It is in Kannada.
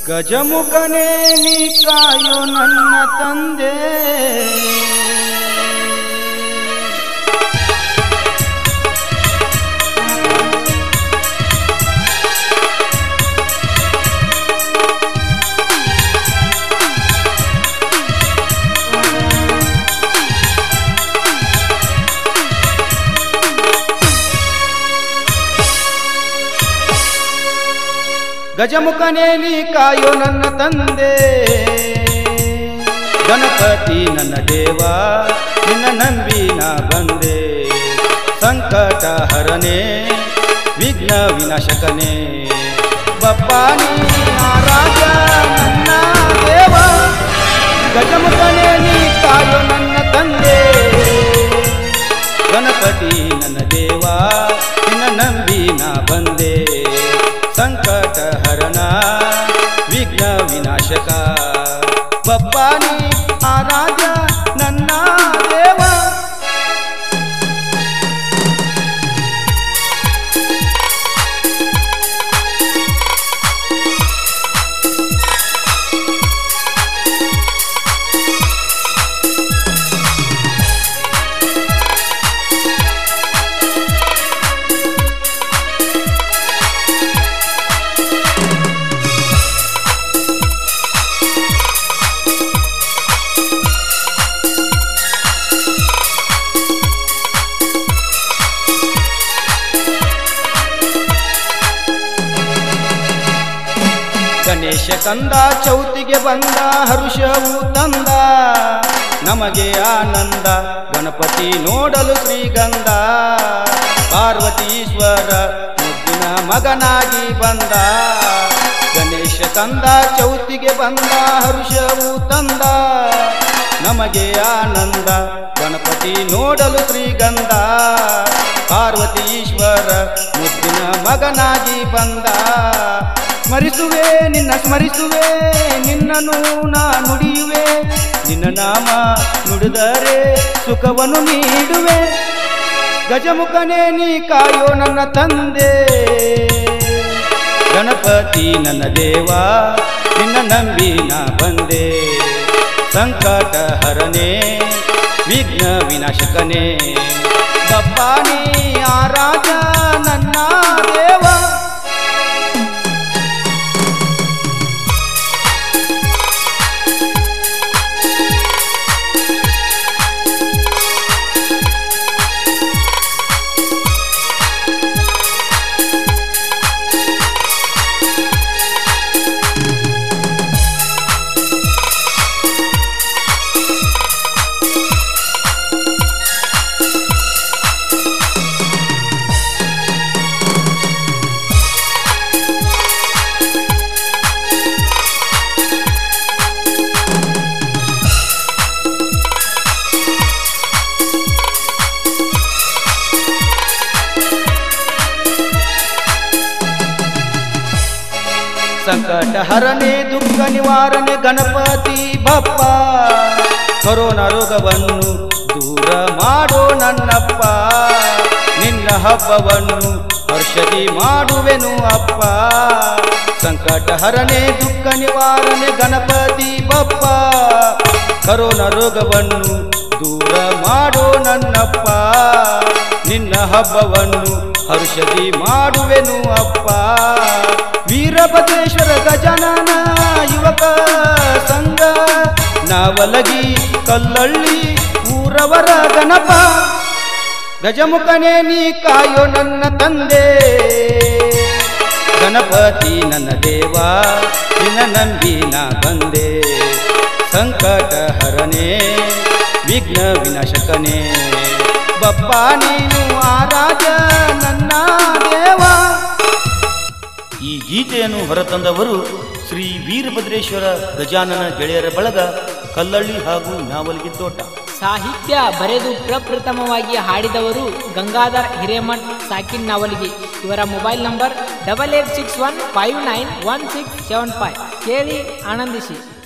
ಗಜಮುಖನೇ ನೀ ಕಾಯೋ ನನ್ನ ತಂದೆ ಗಜಮುಖನೇ ನೀ ಕಾಯೋ ನನ್ನ ತಂದೆ ಗಣಪತಿ ನನ್ನ ದೇವ ನಿನ್ನ ನಂಬಿ ನಾ ಬಂದೆ ಸಂಕಟ ಹರನೆ ವಿಘ್ನ ವಿನಾಶಕನೇ ಬಪ್ಪಾನಿ ರಾಜ ನನ್ನ ದೇವ ಗಜಮುಖನೇ ನೀ ಕಾಯೋ ನನ್ನ ತಂದೆ ಗಣಪತಿ ನನ್ನ ದೇವ ನಿನ್ನ ನಂಬಿ ನಾ ಬಂದೆ ಸಂಕಟ ಹರಣ ವಿಘ್ನ ವಿನಾಶಕ ಬಪ್ಪಾನಿ ಆ ರಾಜ ನನ್ನ ದೇವ ಗಣೇಶ ಕಂದ ಚೌತಿಗೆ ಬಂದ ಹರುಷವು ತಂದ ನಮಗೆ ಆನಂದ ಗಣಪತಿ ನೋಡಲು ಶ್ರೀಗಂಧ ಪಾರ್ವತೀಶ್ವರ ಮುದ್ದಿನ ಮಗನಾಗಿ ಬಂದ ಗಣೇಶ ಕಂದ ಚೌತಿಗೆ ಬಂದ ಹರುಷವು ತಂದ ನಮಗೆ ಆನಂದ ಗಣಪತಿ ನೋಡಲು ಶ್ರೀಗಂಧ ಪಾರ್ವತೀಶ್ವರ ಮುದ್ದಿನ ಮಗನಾಗಿ ಬಂದ ಸ್ಮರಿಸುವೆ ನಿನ್ನ ಸ್ಮರಿಸುವೆ ನಿನ್ನನು ನಾ ನುಡಿಯುವೆ ನಿನ್ನ ನಾಮ ನುಡಿದರೆ ಸುಖವನ್ನು ನೀಡುವೆ ಗಜಮುಖನೇ ನೀ ಕಾಯೋ ನನ್ನ ತಂದೆ ಗಣಪತಿ ನನ್ನ ದೇವ ನಿನ್ನ ನಂಬಿ ನಾ ಬಂದೆ ಸಂಕಟ ಹರನೆ ವಿಘ್ನ ವಿನಾಶಕನೇ ಬಪ್ಪಾನಿ ಆ ರಾಜ ನನ್ನ ದೇವ ಸಂಕಟ ಹರನೆ ದುಃಖ ನಿವಾರಣೆ ಗಣಪತಿ ಬಪ್ಪ ಕೊರೋನಾ ರೋಗವನ್ನು ದೂರ ಮಾಡೋ ನನ್ನಪ್ಪ ನಿನ್ನ ಹಬ್ಬವನ್ನು ಹರ್ಷದಿ ಮಾಡುವೆನು ಅಪ್ಪ ಸಂಕಟ ಹರನೆ ದುಃಖ ನಿವಾರಣೆ ಗಣಪತಿ ಬಪ್ಪ ಕರೋನಾ ರೋಗವನ್ನು ದೂರ ಮಾಡೋ ನನ್ನಪ್ಪ ನಿನ್ನ ಹಬ್ಬವನ್ನು ಹರ್ಷದಿ ಮಾಡುವೆನು ಅಪ್ಪ ವೀರಭದ್ರೇಶ್ವರ ಗಜನನ ಯುವಕ ಸಂಘ ನಾವಲಗಿ ಕಲ್ಲಳ್ಳಿ ಊರವರ ಗಣಪ ಗಜಮುಖನೇ ನೀ ಕಾಯೋ ನನ್ನ ತಂದೆ ಗಣಪತಿ ನನ್ನ ದೇವ ನಿನ್ನ ನಂಬಿ ನಾ ಬಂದೆ ಸಂಕಟ ಹರನೆ ವಿಘ್ನ ವಿನಾಶಕನೇ ಬಪ್ಪ ನೀನು ಆರಾಜ ನನ್ನ ದೇವ ಈ ಗೀತೆಯನ್ನು ಹೊರತಂದವರು ಶ್ರೀ ವೀರಭದ್ರೇಶ್ವರ ಗಜಾನನ ಗೆಳೆಯರ ಬಳಗ ಕಲ್ಲಳ್ಳಿ ಹಾಗೂ ನಾವಲ್ಗಿ ತೋಟ ಸಾಹಿತ್ಯ ಬರೆದು ಪ್ರಪ್ರಥಮವಾಗಿ ಹಾಡಿದವರು ಗಂಗಾಧರ್ ಹಿರೇಮಠ್ ಸಾಕಿನ್ ನಾವಲ್ಗಿ ಇವರ mobile number double eight six one five nine one six seven five ಕೇಳಿ ಆನಂದಿಸಿ